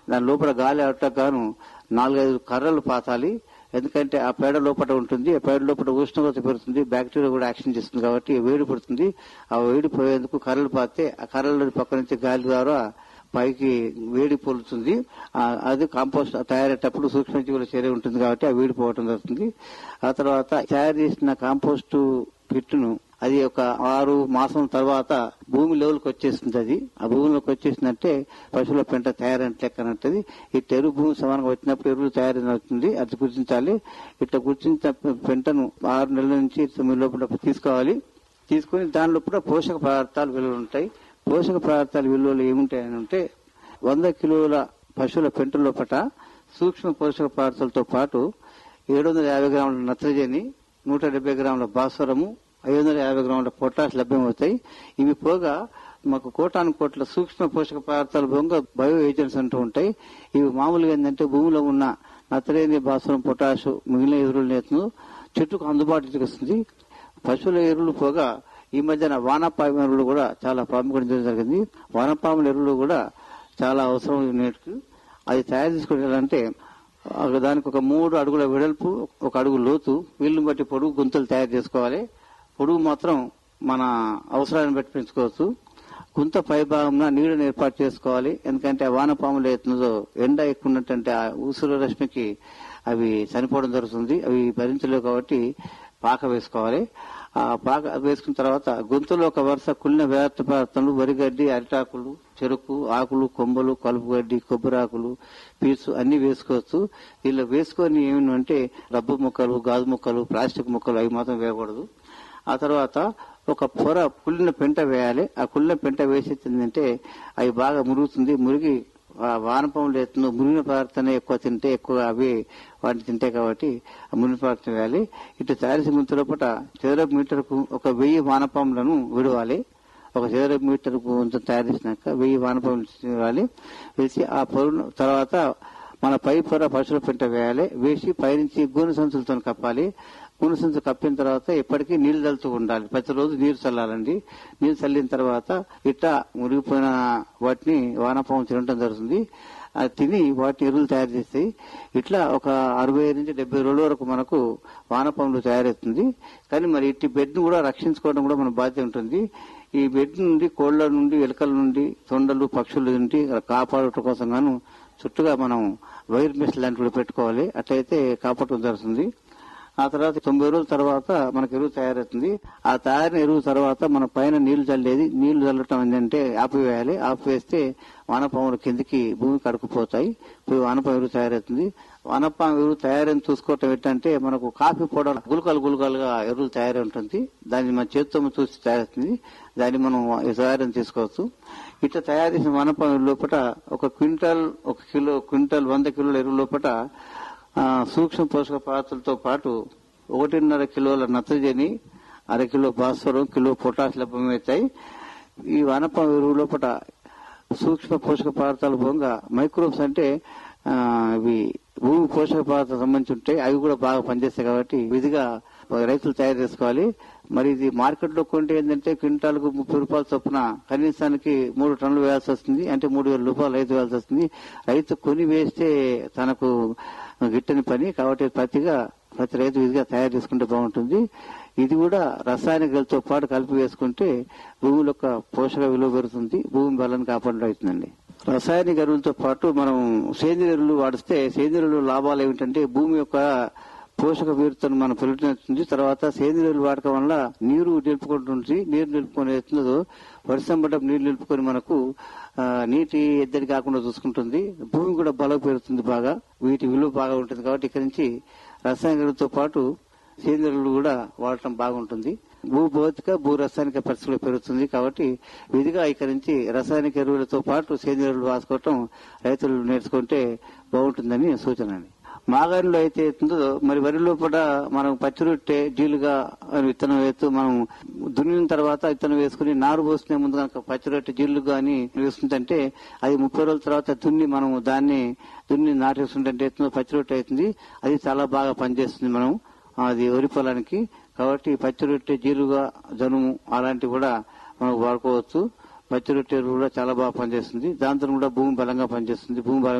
దాని లోపల గాలి ఆడటం గాను నాలుగైదు కర్రలు పాతాలి ఎందుకంటే ఆ పేడ లోపల ఉంటుంది ఆ పేడ లోపల ఉష్ణోగ్రత పెరుగుతుంది బ్యాక్టీరియా కూడా యాక్షన్ చేస్తుంది కాబట్టి వేడి పడుతుంది ఆ వేడి పోయేందుకు కర్రలు పాతే ఆ కర్రల పక్క నుంచి గాలి ద్వారా పైకి వేడి పొలుతుంది ఆ, అది కాంపోస్ట్ తయారయ్యేటప్పుడు సూక్ష్మజీవుల చేరే ఉంటుంది కాబట్టి ఆ వేడి పోవటం జరుగుతుంది ఆ తర్వాత తయారు చేసిన కాంపోస్ట్ పిట్టును అది ఒక ఆరు మాసం తర్వాత భూమి లెవెల్కి వచ్చేస్తుంది అది ఆ భూమిలోకి వచ్చేసిందంటే పశువుల పెంట తయారైన లెక్కనంటది ఈ ఎరువు భూమి సమానంగా వచ్చినప్పుడు ఎరువులు తయారైనవుతుంది అది గుర్తించాలి ఇట్లా గుర్తించిన పెంటను ఆరు నెలల నుంచి తొమ్మిది లోపల తీసుకోవాలి తీసుకుని దానిలో కూడా పోషక పదార్థాలు విలువలు ఉంటాయి పోషక పదార్థాల విలువలు ఏముంటాయని అంటే వంద కిలోల పశువుల పెంట లోపల సూక్ష్మ పోషక పదార్థాలతో పాటు ఏడు వందల యాభై గ్రాముల నత్రజని నూట డెబ్బై గ్రాముల భాస్వరము ఐదు వందల యాభై గ్రాముల పొటాష్ లభ్యమవుతాయి ఇవి పోగా మాకు కోటాను కోట్ల సూక్ష్మ పోషక పదార్థాలు పోగా బయో ఏజెంట్స్ అంటూ ఉంటాయి ఇవి మామూలుగా ఏంటంటే భూమిలో ఉన్న నత్రజని భాస్వరం పొటాష్ మిగిలిన ఎరువుల నేతను చెట్టుకు అందుబాటులోకి వస్తుంది పశువుల ఎరువులు పోగా ఈ మధ్యన వానపాము ఎరువులు కూడా చాలా ప్రాముఖ్యత జరిగింది వానపాముల ఎరువులు కూడా చాలా అవసరం నేటికి అది తయారు చేసుకోవాలంటే ఆ దానికి ఒక మూడు అడుగుల వెడల్పు ఒక అడుగు లోతు వీళ్ళని బట్టి పొడుగు గుంతలు తయారు చేసుకోవాలి పొడుగు మాత్రం మన అవసరాన్ని బట్టి పెంచుకోవచ్చు గుంత పై భాగంలో నీడను ఏర్పాటు చేసుకోవాలి ఎందుకంటే ఆ వానపాములు అవుతుందో ఎండ ఎక్కువ ఉన్నట్టంటే ఆ ఉసురు రశ్మికి అవి చనిపోవడం జరుగుతుంది అవి భరించలేవు కాబట్టి పాక వేసుకోవాలి ఆ పాక వేసుకున్న తర్వాత గొంతులో ఒక వరుస కుళ్ళిన వేర్త పదార్థాలు వరిగడ్డి అరిటాకులు చెరుకు ఆకులు కొమ్మలు కలుపు గడ్డి కొబ్బరాకులు పీచు అన్ని వేసుకోవచ్చు ఇలా వేసుకొని ఏమంటే రబ్బు ముక్కలు గాజు ముక్కలు ప్లాస్టిక్ ముక్కలు అవి మాత్రం వేయకూడదు ఆ తర్వాత ఒక పొర కుళ్ళిన పెంట వేయాలి ఆ కుళ్ళిన పెంట వేసేసిందంటే అవి బాగా మురుగుతుంది మురిగి ఆ వానపాములు ఎత్తును మురిగిన పదార్థాన్ని ఎక్కువ తింటే ఎక్కువ అవి వాటిని తింటాయి కాబట్టి ఆ మురిగిన పదార్థం వేయాలి ఇటు తయారు చేసిన ముందు లోపల చదరపు మీటర్కు ఒక వెయ్యి వానపాములను విడవాలి ఒక చదరపు మీటర్కు వంతు తయారు చేసినాక వెయ్యి వానపాములు ఇవ్వాలి వేసి ఆ పొరును తర్వాత మన పై పొర పశువుల పెంట వేయాలి వేసి పైనుంచి గోనె సంచులతో కప్పాలి గోనె సంచులు కప్పిన తర్వాత ఎప్పటికీ నీళ్లు చల్లుతూ ఉండాలి ప్రతిరోజు నీరు చల్లాలండి నీరు చల్లిన తర్వాత ఇట్లా మురిగిపోయిన వాటిని వానపాము తినడం జరుగుతుంది అది తిని వాటిని ఎరువులు తయారు చేస్తాయి ఇట్లా ఒక అరవై నుంచి డెబ్బై రోజుల వరకు మనకు వానపాములు తయారవుతుంది కానీ మరి ఇట్టి బెడ్ ను కూడా రక్షించుకోవడం కూడా మన బాధ్యత ఉంటుంది ఈ బెడ్ నుండి కోళ్ల నుండి ఎలుకల నుండి తొండలు పక్షుల నుండి కాపాడటం కోసం గాను చుట్టూగా మనం వైర్ మెస్ లాంటివి పెట్టుకోవాలి అట్లయితే కాపాడటం జరుగుతుంది ఆ తర్వాత తొంభై రోజుల తర్వాత మనకు ఎరువు తయారవుతుంది ఆ తయారైన ఎరువు తర్వాత మన పైన నీళ్లు చల్లేది నీళ్లు చల్లటం ఏంటంటే ఆపివేయాలి ఆపివేస్తే వానపాములు కిందికి భూమికి అడుకుపోతాయి పోయి వానపాము ఎరువు తయారవుతుంది వానపాము ఎరువు తయారైన చూసుకోవటం ఏంటంటే మనకు కాఫీ పౌడర్ గులకలు గులకలుగా ఎరువులు తయారై ఉంటుంది దాన్ని మన చేతితో చూసి తయారవుతుంది దాన్ని మనం తయారని తీసుకోవచ్చు ఇట్లా తయారు చేసిన వానపాము లోపల ఒక క్వింటల్ ఒక కిలో క్వింటల్ వంద కిలోల ఎరువు లోపల ఆ, సూక్ష్మ పోషక పదార్థాలతో పాటు ఒకటిన్నర కిలోల నత్రజని అర కిలో భాస్వరం కిలో పొటాష్ లభ్యమవుతాయి ఈ వానప ఎరువు లోపల సూక్ష్మ పోషక పదార్థాలు పోగా మైక్రోబ్స్ అంటే ఆ, ఇవి భూమి పోషక పదార్థాలకు సంబంధించి ఉంటాయి అవి కూడా బాగా పనిచేస్తాయి కాబట్టి విధిగా రైతులు తయారు చేసుకోవాలి మరి ఇది మార్కెట్ లో కొంటే ఏంటంటే క్వింటాల్కు ముప్పై రూపాయల చొప్పున కనీసానికి మూడు టన్నులు వేయాల్సి వస్తుంది అంటే మూడు వేల రూపాయలు రైతు వేయాల్సి వస్తుంది రైతు కొని వేస్తే తనకు గిట్టని పని కాబట్టి ప్రతిగా ప్రతి రైతు విధిగా తయారు చేసుకుంటే బాగుంటుంది ఇది కూడా రసాయనికలతో పాటు కలిపి వేసుకుంటే భూముల యొక్క పోషక విలువ పెరుగుతుంది భూమి బలాన్ని కాపాడడం అవుతుందండి రసాయనిక ఎరువులతో పాటు మనం సేంద్రియ ఎరువులు వాడిస్తే సేంద్రియ ఎరువుల లాభాలు ఏమిటంటే భూమి యొక్క పోషక విరుతను మనం పెరుగుతుంది తర్వాత సేంద్రియ ఎరువులు వాడకం వల్ల నీరు నిలుపుకుంటుంది నీరు నిలుపుకొని ఎత్తున్నదో వర్షం పడ్డ నీరు నిలుపుకొని మనకు ఆ, నీటి ఎద్దడి కాకుండా చూసుకుంటుంది భూమి కూడా బలం పెరుగుతుంది బాగా వీటి విలువ బాగా ఉంటుంది కాబట్టి ఇక్కడి నుంచి రసాయనిక ఎరువులతో పాటు సేంద్రియ ఎరువులు కూడా వాడటం బాగుంటుంది భూ భౌతిక భూ రసాయనిక పరిస్థితులు పెరుగుతుంది కాబట్టి విధిగా ఇక్కడి నుంచి రసాయనిక ఎరువులతో పాటు సేంద్రియ ఎరువులు వాసుకోవటం రైతులు నేర్చుకుంటే బాగుంటుందని సూచన అండి మాగారిలో అయితే అవుతుందో మరి వరి లోపల మనం పచ్చి రొట్టె జీలుగా అని విత్తనం వేస్తూ మనం దున్నిన తర్వాత విత్తనం వేసుకుని నారు పోసుకునే ముందు కనుక పచ్చి రొట్టె జీలుగా అని వేసుకుంటే అది ముప్పై రోజుల తర్వాత దున్ని మనం దాన్ని దున్ని నాటేసుకుంటే ఎత్తుందో పచ్చి రొట్టె అవుతుంది అది చాలా బాగా పనిచేస్తుంది మనం అది వరి పొలానికి కాబట్టి పచ్చి రొట్టె జీలుగా జనుము అలాంటివి కూడా మనం వాడుకోవచ్చు పచ్చి రొట్టె ఎరువు కూడా చాలా బాగా పనిచేస్తుంది దాంతో కూడా భూమి బలంగా పనిచేస్తుంది భూమి బలం